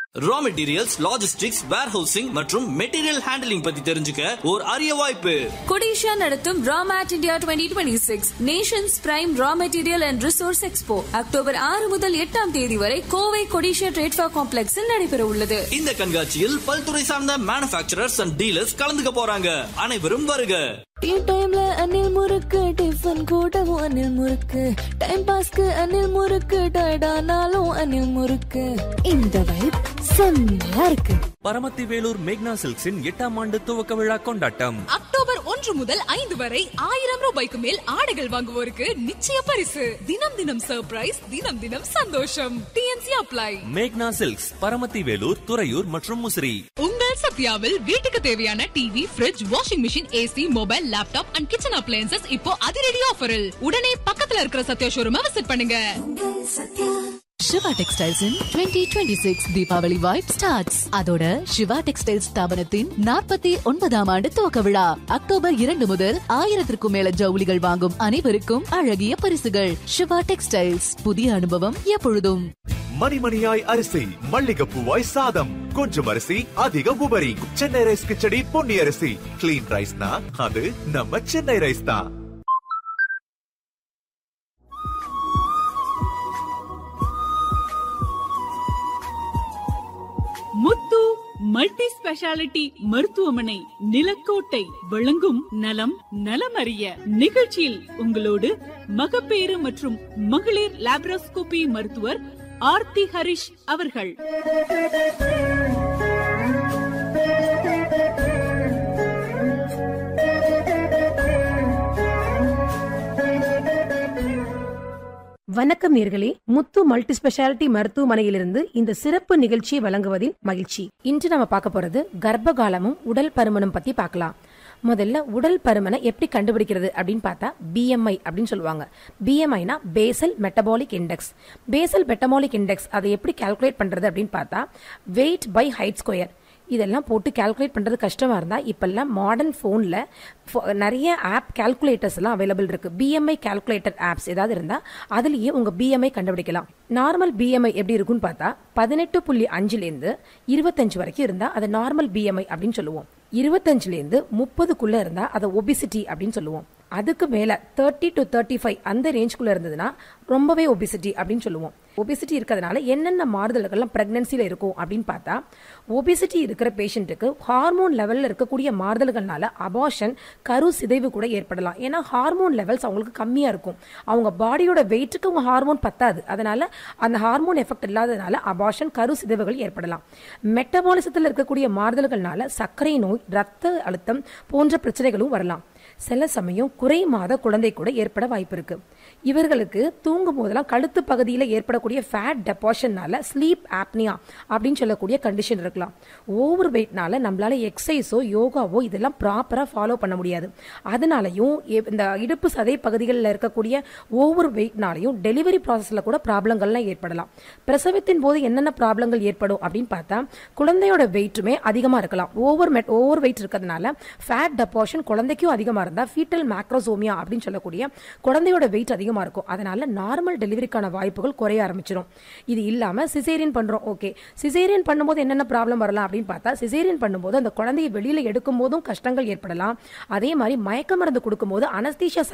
ரா materials logistics warehousing மற்றும் material handling பத்தி தெரிஞ்சுக்க ஒரு அரிய வாய்ப்பு கொடிஷா நடத்தும் Rawmat India twenty twenty six nations prime raw material and resource expo October ஆறு முதல் எட்டாம் தேதி வரை கோவை கொடிஷா ட்ரேட்ஃபா காம்ப்ளெக்ஸில் நடைபெற உள்ளது இந்த கண்காட்சியில் பல்துறை சார்ந்த மேனுபேக்சரர்ஸ் அண்ட் டீலர்ஸ் கலந்துக்க போறாங்க அனைவரும் வருக டீ டைம்ல அனில் முறுக்கு டிஃபன் கூடவும் அனில் முறுக்கு டைம் பாஸ்க்கு அனில் முறுக்கு டயர்டானாலும் அனில் முறுக்கு இந்த வைப் செம்மையா இருக்கு பரமத்தி வேலூர் மேக்னா சில்க்ஸின் எட்டாம் ஆண்டு துவக்க விழா கொண்டாட்டம் அக்டோபர் ஒன்று முதல் ஐந்து வரை ஆயிரம் ரூபாய்க்கு மேல் ஆடைகள் வாங்குவோருக்கு நிச்சய பரிசு தினம் தினம் சர்ப்ரைஸ் தினம் தினம் சந்தோஷம் டிஎன்சி அப்ளை மேக்னா சில்க்ஸ் பரமத்தி வேலூர் துறையூர் மற்றும் முசிறி உங்கள் சத்யாவில் வீட்டுக்கு தேவையான TV fridge washing machine AC mobile laptop and kitchen appliances இப்போ அதிரடி ஆஃபரில் உடனே பக்கத்துல இருக்கிற சத்யா ஷோரூமை விசிட் பண்ணுங்க Siva textiles twenty twenty six Deepavali vibe starts அதோட சிவா டெக்ஸ்டைல்ஸ் ஸ்தாபனத்தின் நாற்பத்தி ஒன்பதாம் ஆண்டு துவக்க விழா அக்டோபர் இரண்டு முதல் ஆயிரத்திற்கும் மேல ஜவுளிகள் வாங்கும் அனைவருக்கும் அழகிய பரிசுகள் சிவா டெக்ஸ்டைல்ஸ் புதிய அனுபவம் எப்பொழுதும் மணிமணியாய் அரிசி மல்லிகைப்பூவாய் சாதம் கொஞ்சம் அரிசி அதிக உபரி சென்னை ரைஸ் கிச்சடி பொன்னி அரிசி கிளீன் ரைஸ்னா அது நம்ம சென்னை ரைஸ் தான் முத்து மல்டி ஸ்பெஷாலிட்டி மருத்துவமனை நிலக்கோட்டை வழங்கும் நலம் நலமறிய நிகழ்ச்சியில் உங்களோடு மகப்பேறு மற்றும் மகளிர் லாப்ரோஸ்கோபி மருத்துவர் ஆர்த்தி ஹரிஷ் அவர்கள் வணக்கம் நேர்களே முத்து மல்டி ஸ்பெஷாலிட்டி மருத்துவமனையிலிருந்து இந்த சிறப்பு நிகழ்ச்சியை வழங்குவதில் மகிழ்ச்சி இன்று நம்ம பார்க்க போறது கர்ப்ப காலமும் உடல் பருமனும் பத்தி பார்க்கலாம் முதல்ல உடல் பருமனை எப்படி கண்டுபிடிக்கிறது அப்படின்னு பார்த்தா பிஎம்ஐ அப்படின்னு சொல்லுவாங்க பிஎம்ஐனா basal metabolic index basal metabolic index அதை எப்படி கால்குலேட் பண்றது அப்படின்னு பார்த்தா வெயிட் பை ஹைட் ஸ்கொயர் இதெல்லாம் போட்டு கால்குலேட் பண்ணுறது கஷ்டமாக இருந்தால் இப்போல்லாம் மாடர்ன் ஃபோனில் நிறைய ஆப் கால்குலேட்டர்ஸ் எல்லாம் அவைலபிள் இருக்குது பிஎம்ஐ கால்குலேட்டர் ஆப்ஸ் ஏதாவது இருந்தால் அதுலேயே உங்கள் பிஎம்ஐ கண்டுபிடிக்கலாம் நார்மல் பிஎம்ஐ எப்படி இருக்குன்னு பார்த்தா பதினெட்டு புள்ளி அஞ்சுலேருந்து இருபத்தஞ்சு வரைக்கும் இருந்தால் அது நார்மல் பிஎம்ஐ அப்படின்னு சொல்லுவோம் இருபத்தஞ்சுலேருந்து முப்பதுக்குள்ளே இருந்தால் அதை ஒபிசிட்டி அப்படின்னு சொல்லுவோம் அதுக்கு மேலே தேர்ட்டி டு தேர்ட்டி ஃபைவ் அந்த ரேஞ்சுக்குள்ளே இருந்ததுன்னா ரொம்பவே ஒபிசிட்டி அப்படின்னு சொல்லுவோம் ஒபிசிட்டி இருக்கிறதுனால என்னென்ன மாறுதல்கள்லாம் ப்ரெக்னன்சியில் இருக்கும் அப்படின்னு பார்த்தா ஒபிசிட்டி இருக்கிற பேஷண்ட்டுக்கு ஹார்மோன் லெவலில் இருக்கக்கூடிய மாறுதல்கள்னால அபார்ஷன் கரு சிதைவு கூட ஏற்படலாம் ஏன்னா ஹார்மோன் லெவல்ஸ் அவங்களுக்கு கம்மியாக இருக்கும் அவங்க பாடியோட வெயிட்டுக்கு அவங்க ஹார்மோன் பத்தாது அதனால அந்த ஹார்மோன் எஃபெக்ட் இல்லாததுனால அபார்ஷன் கரு சிதைவுகள் ஏற்படலாம் மெட்டபாலிசத்தில் இருக்கக்கூடிய மாறுதல்கள்னால சர்க்கரை நோய் ரத்த அழுத்தம் போன்ற பிரச்சனைகளும் வரலாம் சில சமயம் குறை மாத குழந்தை கூட ஏற்பட வாய்ப்பு இருக்கு இவர்களுக்கு தூங்கும் போதெல்லாம் கழுத்து பகுதியில் ஏற்படக்கூடிய ஃபேட் டெபாஷன்னால ஸ்லீப் ஆப்னியா அப்படின்னு சொல்லக்கூடிய கண்டிஷன் இருக்கலாம் ஓவர் வெயிட்னால நம்மளால எக்ஸசைஸோ யோகாவோ இதெல்லாம் ப்ராப்பராக ஃபாலோ பண்ண முடியாது அதனாலையும் இந்த இடுப்பு சதை பகுதிகளில் இருக்கக்கூடிய ஓவர் வெயிட்னாலையும் டெலிவரி ப்ராசஸில் கூட ப்ராப்ளங்கள்லாம் ஏற்படலாம் பிரசவத்தின் போது என்னென்ன ப்ராப்ளங்கள் ஏற்படும் அப்படின்னு பார்த்தா குழந்தையோட வெயிட்டுமே அதிகமாக இருக்கலாம் ஓவர் மெட் ஓவர் வெயிட் இருக்கிறதுனால ஃபேட் டெபாஷன் குழந்தைக்கும் அதிகமாக இருந்தால் ஃபீட்டல் மேக்ரோசோமியா அப்படின்னு சொல்லக்கூடிய குழந்தையோட வெயிட் அதிகமாக இருக்கும் அதனால நார்மல் டெலிவரிக்கான வாய்ப்புகள் குறைய ஆரம்பிச்சிடும் இது இல்லாமல் சிசேரியன் பண்ணுறோம் ஓகே சிசேரியன் பண்ணும்போது என்னென்ன ப்ராப்ளம் வரலாம் அப்படின்னு பார்த்தா சிசேரியன் பண்ணும்போது அந்த குழந்தையை வெளியில் எடுக்கும் போதும் கஷ்டங்கள் ஏற்படலாம் அதே மாதிரி மயக்க மருந்து கொடுக்கும்போது அனஸ்தீஷியா